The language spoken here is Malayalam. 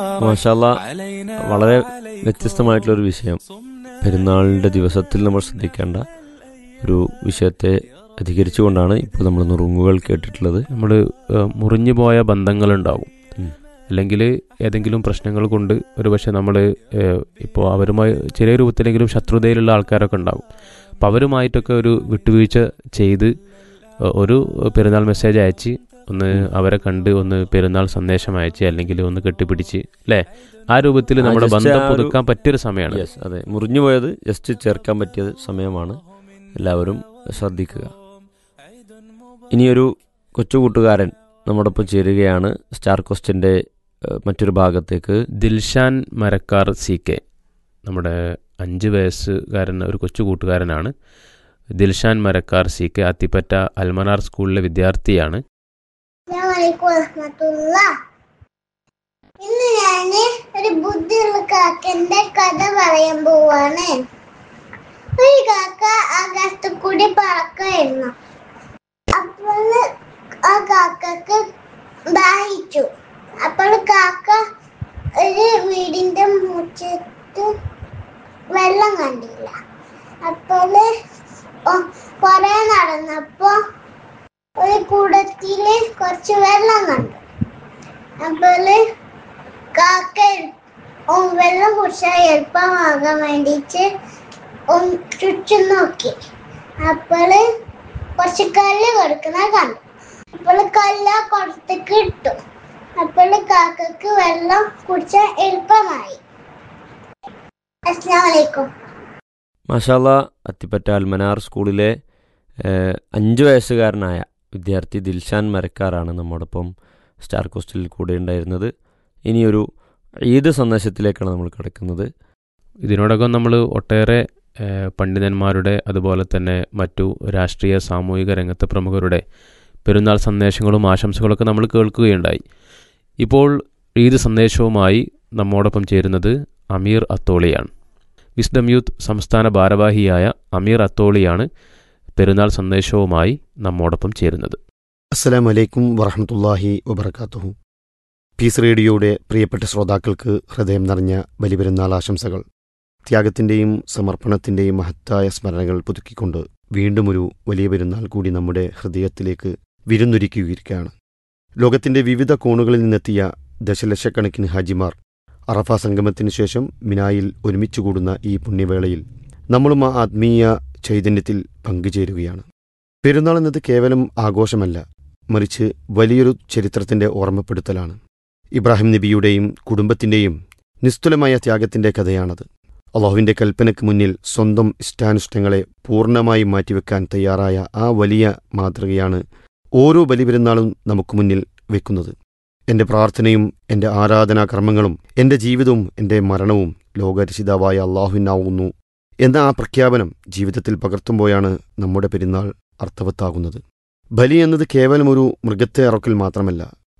മാഷാല്ല വളരെ വ്യത്യസ്തമായിട്ടുള്ളൊരു വിഷയം പെരുന്നാളിൻ്റെ ദിവസത്തിൽ നമ്മൾ ശ്രദ്ധിക്കേണ്ട ഒരു വിഷയത്തെ അധികരിച്ചുകൊണ്ടാണ് ഇപ്പോൾ നമ്മൾ നുറുങ്ങുകൾ കേട്ടിട്ടുള്ളത് നമ്മൾ മുറിഞ്ഞു പോയ ബന്ധങ്ങളുണ്ടാവും ഉം. അല്ലെങ്കിൽ ഏതെങ്കിലും പ്രശ്നങ്ങൾ കൊണ്ട് ഒരുപക്ഷെ നമ്മൾ ഇപ്പോൾ അവരുമായി ചെറിയ രൂപത്തിലെങ്കിലും ശത്രുതയിലുള്ള ആൾക്കാരൊക്കെ ഉണ്ടാവും അപ്പം അവരുമായിട്ടൊക്കെ ഒരു വിട്ടുവീഴ്ച ചെയ്ത് ഏഹ്, ഒരു പെരുന്നാൾ മെസ്സേജ് അയച്ച് ഒന്ന് അവരെ കണ്ട് ഒന്ന് പെരുന്നാൾ സന്ദേശം അയച്ച് അല്ലെങ്കിൽ ഒന്ന് കെട്ടിപ്പിടിച്ച് അല്ലേ ആ രൂപത്തിൽ ആ, നമ്മുടെ just ബന്ധം ആ ഒരു- പുതുക്കാൻ പറ്റിയൊരു സമയമാണ് യെസ് അതെ മുറിഞ്ഞു പോയത് ജസ്റ്റ് ചേർക്കാൻ പറ്റിയ സമയമാണ് എല്ലാവരും ശ്രദ്ധിക്കുക ഇനിയൊരു കൊച്ചു കൂട്ടുകാരൻ നമ്മോടൊപ്പം ചേരുകയാണ് സ്റ്റാർ ക്വസ്റ്റിൻ്റെ മറ്റൊരു ഭാഗത്തേക്ക് ദിൽഷാൻ മരക്കാർ സി കെ നമ്മുടെ അഞ്ച് വയസ്സുകാരൻ ഒരു കൊച്ചു കൂട്ടുകാരനാണ് ദിൽഷാൻ മരക്കാർ സി കെ അത്തിപ്പറ്റ അൽമനാർ സ്കൂളിലെ വിദ്യാർത്ഥിയാണ് അസ്സലാമലൈക്കും വറഹ്മത്തുള്ള ഇന്ന് ഞാന് ഒരു ബുദ്ധിയുള്ള കാക്കന്റെ കഥ പറയാൻ പോവാണ് ഒരു കാക്ക ആകാശത്തു കൂടി പറക്കായിരുന്നു അപ്പോൾ ആ കാക്കക്ക് ദാഹിച്ചു അപ്പോൾ കാക്ക ഒരു വീടിന്റെ മുറ്റത്ത് വെള്ളം കണ്ടില്ല അപ്പോൾ കൊറേ നടന്നപ്പോ ഒരു കൂടത്തില് കുറച്ച് വെള്ളം കണ്ടു അപ്പോള് കാക്ക ഓ, വെള്ളം കുടിച്ചാൽ എളുപ്പമാകാൻ വേണ്ടിയിട്ട് ഒന്ന് ചുറ്റും നോക്കി അപ്പോള് കുറച്ച് കല്ല് കൊടുക്കുന്ന കണ്ടു അപ്പോൾ കല്ല് ആ കുടത്തേക്ക് ഇട്ടു അപ്പോൾ കാക്കക്ക് വെള്ളം കുടിച്ചാൽ എളുപ്പമായി അസ്സാം വലൈക്കും മാഷാല്ല അത്തിപ്പറ്റ അൽമനാർ സ്കൂളിലെ ഏഹ്, അഞ്ച് വയസ്സുകാരനായ വിദ്യാർത്ഥി ദിൽഷാൻ മരക്കാറാണ് നമ്മോടൊപ്പം സ്റ്റാർ കോസ്റ്റിൽ കൂടെ ഉണ്ടായിരുന്നത് ഇനിയൊരു ഈദ് സന്ദേശത്തിലേക്കാണ് നമ്മൾ കിടക്കുന്നത് ഇതിനോടകം നമ്മൾ ഒട്ടേറെ ഏഹ്, പണ്ഡിതന്മാരുടെ അതുപോലെ തന്നെ മറ്റു രാഷ്ട്രീയ സാമൂഹിക രംഗത്തെ പ്രമുഖരുടെ പെരുന്നാൾ സന്ദേശങ്ങളും ആശംസകളൊക്കെ നമ്മൾ കേൾക്കുകയുണ്ടായി ഇപ്പോൾ ഈദ് സന്ദേശവുമായി നമ്മോടൊപ്പം ചേരുന്നത് അമീർ അത്തോളിയാണ് വിസ്ഡം യൂത്ത് സംസ്ഥാന ഭാരവാഹിയായ അമീർ അത്തോളിയാണ് പെരുന്നാൾ സന്ദേശവുമായി നമ്മോടൊപ്പം ചേരുന്നത് അസ്സലാം വലൈക്കും വറഹമത്തല്ലാഹി വബർക്കാത്തുഹു പീസ് റേഡിയോയുടെ പ്രിയപ്പെട്ട ശ്രോതാക്കൾക്ക് ഹൃദയം നിറഞ്ഞ ബലിപെരുന്നാൾ ആശംസകൾ ത്യാഗത്തിൻ്റെയും സമർപ്പണത്തിൻ്റെയും മഹത്തായ സ്മരണകൾ പുതുക്കിക്കൊണ്ട് വീണ്ടും ഒരു വലിയ പെരുന്നാൾ കൂടി നമ്മുടെ ഹൃദയത്തിലേക്ക് വിരുന്നൊരുക്കിയിരിക്കുകയാണ് ലോകത്തിൻ്റെ വിവിധ കോണുകളിൽ നിന്നെത്തിയ ദശലക്ഷക്കണക്കിന് ഹാജിമാർ അറഫ സംഗമത്തിന് ശേഷം മിനായിൽ ഒരുമിച്ച് കൂടുന്ന ഈ പുണ്യവേളയിൽ നമ്മളും ആ ആത്മീയ ചൈതന്യത്തിൽ പങ്കുചേരുകയാണ് പെരുന്നാൾ എന്നത് കേവലം ആഘോഷമല്ല മറിച്ച് വലിയൊരു ചരിത്രത്തിന്റെ ഓർമ്മപ്പെടുത്തലാണ് ഇബ്രാഹിം നബിയുടെയും കുടുംബത്തിന്റെയും നിസ്തുലമായ ത്യാഗത്തിന്റെ കഥയാണത് അള്ളാഹുവിന്റെ കൽപ്പനയ്ക്ക് മുന്നിൽ സ്വന്തം ഇഷ്ടാനിഷ്ടങ്ങളെ പൂർണ്ണമായും മാറ്റിവെക്കാൻ തയ്യാറായ ആ വലിയ മാതൃകയാണ് ഓരോ ബലിപെരുന്നാളും നമുക്ക് മുന്നിൽ വെക്കുന്നത് എന്റെ പ്രാർത്ഥനയും എന്റെ ആരാധനാ കർമ്മങ്ങളും എന്റെ ജീവിതവും എന്റെ മരണവും ലോകരക്ഷിതാവായ അള്ളാഹുവിനാവുന്നു എന്ന ആ പ്രഖ്യാപനം ജീവിതത്തിൽ പകർത്തുമ്പോഴാണ് നമ്മുടെ പെരുന്നാൾ അർത്ഥവത്താകുന്നത് ബലി എന്നത് കേവലം ഒരു മൃഗത്തെ അറക്കൽ മാത്രമല്ല